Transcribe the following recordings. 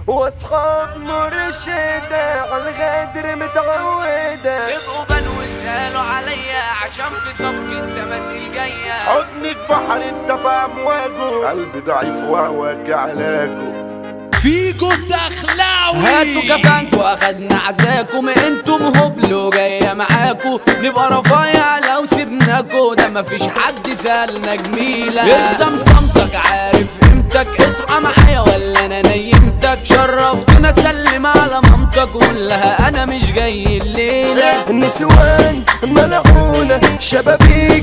واصحاب مرشدة عالغدر متعودة يبقوا بنو يسألوا عليا عشان في صفقة تماثيل جاية حضنك بحر انت في امواجه قلبي ضعيف وهواك علاجه فيجو الدخلاوي هاتوا كفانكوا اخدنا عزاكم انتم هبلوا جاية معاكوا نبقى رفايع لو سيبناكوا ده مفيش حد سالنا جميلة الزم صمتك عارف قيمتك اصحى معايا ولا انا نيمتك شرفتنا سلم على مامتك وقول لها انا مش جاي الليلة النسوان ملعونة شبابيك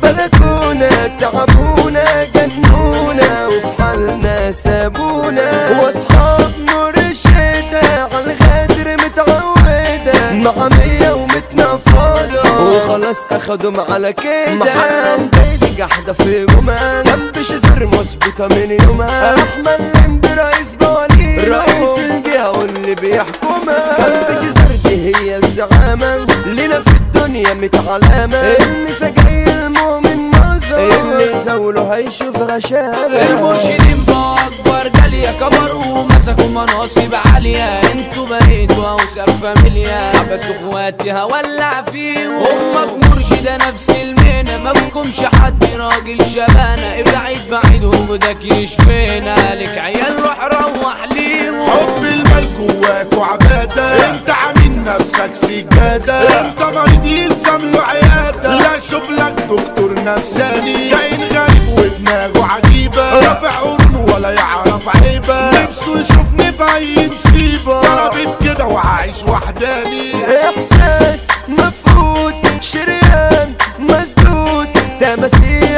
بلكونة تعبونا جنونا وفي حالنا سابونا واصحاب مرشدة عالغدر متعودة مع مية ومتنفضة وخلاص اخدهم على كده محمد بيدي قاعدة في جمعة جنبش زر مثبتة من يومها احمد لمبي رئيس بوالير رئيس الجهة واللي بيحكمها جنبك زر دي هي الزعامة لنا في الدنيا متعلمة النسا جاي المؤمن نظر اللي زوله هيشوف غشامة المرشدين بقى اكبر جالية كبروا ومسكوا مناصب عالية انتوا بقيتوا اوسخ فاميليا حبسوا اخواتي هولع فيهم امك مرشدة نفس المهنة ما بكمش حد راجل شبانة ابعد بعيد وجودك يشفينا لك عيال روح روح ليهم حب المال جواك وعبادة انت عامل نفسك سجادة انت مريض يلزم له عيادة لا شوف لك دكتور نفساني كائن غريب ودماغه عجيبة رافع قرون ولا يعرف عيبة نفسه يشوفني في اي مصيبة طلبت كده وعايش وحداني احساس مفقود شريان مسدود تماسيح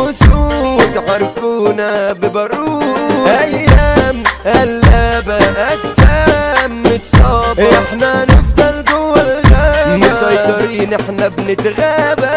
وسود عركونا ببارود ايام قلابة اجسام متصابة احنا نفضل جوه الغابة مسيطرين احنا بنتغابى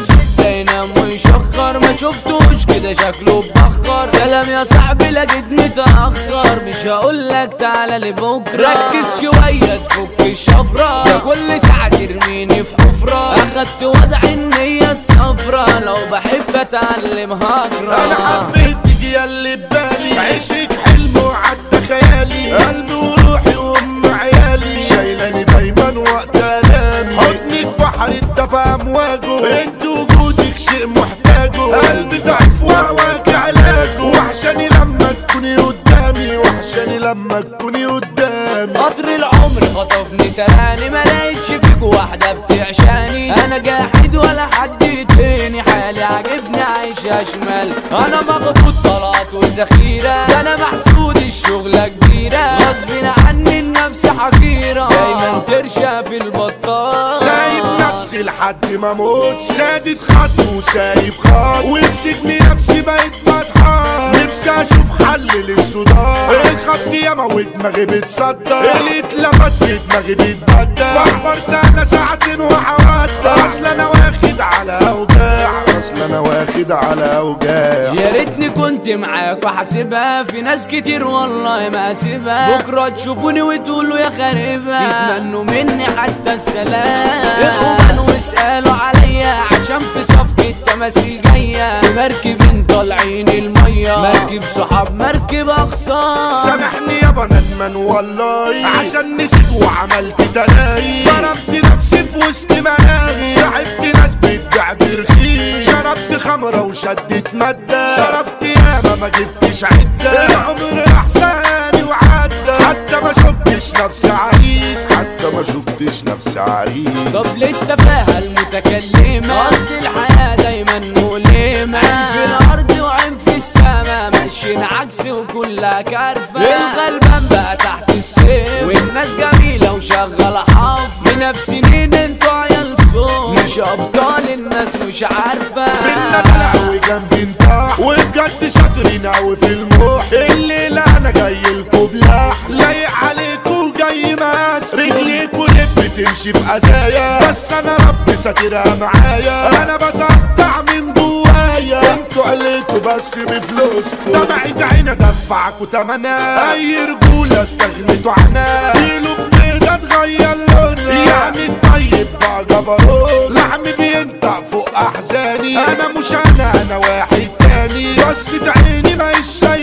ينام ويشخر ما شفتوش كده شكله بخر سلام يا صاحبي لقيت متأخر مش هقولك تعالى لبكرة ركز شوية تفك الشفرة ده كل ساعة ترميني في حفرة اخدت وضع النية الصفرة لو بحب اتعلم هجرة انا حبيت تيجي اللي ببالي عيشك حلم وعدى خيالي قلبي وروحي وام عيالي شايلاني دايما وقت الامي حضنك بحر انت في امواجه انت وجودك شيء محتاجه قلبي ضعيف وهواك علاجه وحشاني لما تكوني قدامي وحشاني لما تكوني قدامي قطر العمر خطفني سراني ما لقيتش فيك واحدة بتعشاني انا جاحد ولا حد يتهني حالي عاجبني عايشة شمال انا مخبوط طلعت وذخيرة ده انا محسود الشغلة كبيرة غصب عني النفس حقيرة دايما ترشى في البطال سايب نفسي لحد ما اموت سادد خط وسايب خط وفي سجن نفسي بقيت بتحار نفسي اشوف حل للصداع الخط ياما ودماغي بتصدع اللي اتلفت في دماغي بيتبدل فحفرت انا ساعتين وحوادة اصل انا واخد على اوجاع اصل انا واخد على اوجاع يا ريتني كنت معاك وحاسبها في ناس كتير والله ما اسيبها بكره تشوفوني وتقولوا يا خاربها يتمنوا مني حتى السلام ابقوا بنوا واسالوا عليا عشان في صفقة تماثيل جاية في مركب طالعين المية مركب صحاب مركب اقصار سامحني يابا ندمان والله عشان نسيت وعملت تلاقي ضربت نفسي في وسط ملاهي سحبت ناس بتبيع برخيص شربت خمرة وشدت مادة صرفت ياما ما جبتش عدة العمر احساني وعدى حتى ما شفتش نفسي عريس حتى ما شفتش نفسي عريس طب ليه التفاهة المتكلمة أصل الحياة دايما مؤلمة عين في الأرض وعين في السما ماشيين عكس وكلها كارفة الغلبان بقى تحت السيف والناس جميلة وشغالة حف بنفسين انتوا عيال صوت مش أبطال الناس مش عارفة في الندلع وجنبي انطاح وبجد شاطرين اوي في الموح الليلة انا جاي لكم بلاح لايق عليكم جاي ماس رجليكوا لب تمشي في ازايا بس انا ربي ساترها معايا انا بتقطع من جوايا انتوا عليتوا بس بفلوسكوا دمعة عيني ادفعكوا تمنها اي رجولة استغنيتوا عنها كيلو بيضة اتغير لونها يعني الطيب بقى جبروت لحمي بينطق فوق احزاني انا مش انا انا واحد تاني بس عيني ما شايفاني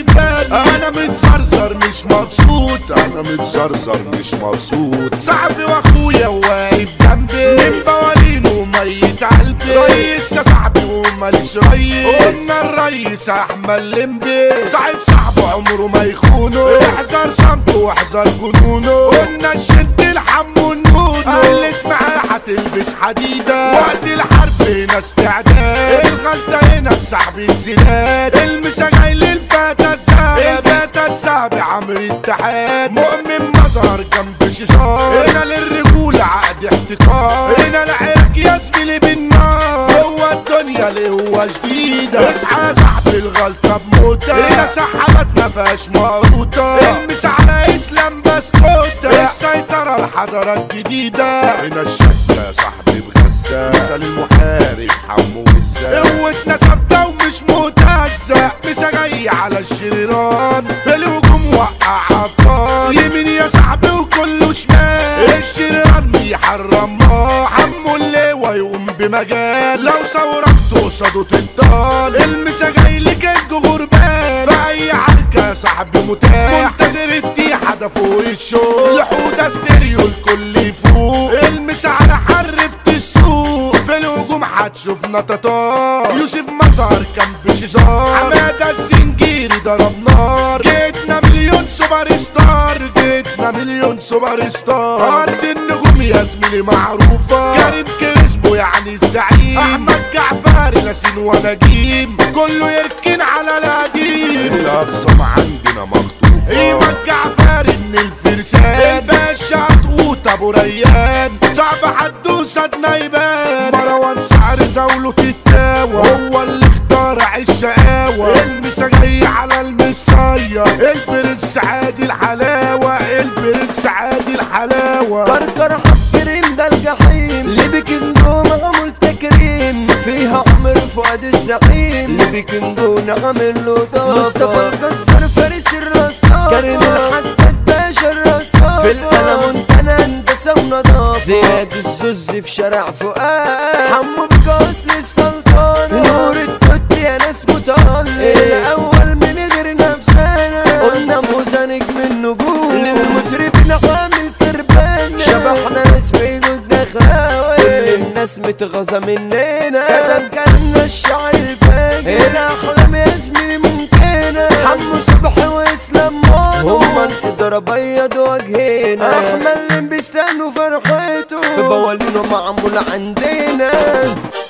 انا متزرزر مش مبسوط انا متزرزر مش مبسوط صاحبي واخويا واقف جنبي من بوالينه ميت قلبي ريس يا صاحبي وماليش ريس قلنا الريس احمد لمبي صاحب صاحبه عمره ما يخونه احذر صمته واحذر جنونه قلنا الشد الحم والنونو قلت معاه هتلبس حديدة وقت الحرب هنا استعداد الغلطة هنا بسحب الزناد المسا جاي للفتى السابع الفتى السابع عمرو اتحاد مؤمن مظهر جنب شيشان هنا للرجولة عقد احتكار هنا العرق يا زميلي بالنار هو الدنيا اللي هو جديدة اصحى يا صاحبي الغلطة بموتة هنا سحبت ما فيهاش مقروطة المس على اسلام بسكوتة السيطرة الحضارة الجديدة هنا الشدة يا صاحبي بغزة مثل المحارب حمو الزا قوتنا ثابتة ومش مهتزة مسا جاي على الشريران في الهجوم وقع عطار يمين يا صاحبي وكله شمال الشريران بيحرم ما حمو اللواء يقوم بمجال لو ثورت قصاده تنطال المسا جاي لك غربان في اي عركة يا صاحبي متاح منتظر التيحة ده فوق الشوق لحودة ستيريو الكل يفوق المسا على حرفت السوق في الهجوم هتشوفنا تتار يوسف مظهر كان بشيزار حمادة السنجيري ضرب نار جيتنا مليون سوبر ستار جيتنا مليون سوبر ستار ارض النجوم يا زميلي معروفة كريم كريسبو يعني الزعيم احمد جعفر لاسين ونجيم كله يركن على القديم الاخصم عندنا مخطوفة ايمن جعفر من الفرسان الباشا عطوط ابو ريان صعب حدوسة نايبان مروان سعر زاوله تتاوى هو اللي اخترع الشقاوة المسا جاي على المصاية البرنس عادي الحلاوة البرنس عادي الحلاوة كركر حكريم ده الجحيم لبكندو معمول تكريم فيها عمر فؤاد الزعيم لبكندو نعمل له ضافة مصطفى القصر فارس الرصاصة كريم الحداد باشا الرصاصة في القلم منتنى هندسة ونظافة زياد الزوز في شارع فؤاد حمو بكاس للسلطان نور التوت يا ناس مطلق الأول من غير نفسنا قلنا موزة نجم النجوم للمطربين عامل تربان شبحنا ناس في جود دخلاوي كل الناس متغاظة مننا كتب كلامنا الشعر الفاجر الأحلام يا زميلي ممكنة حمو صبحي وإسلام مانو هما نقدر أبيض وجهنا أحمد اللي بيستنوا فرحته في بوالينه معمول عندنا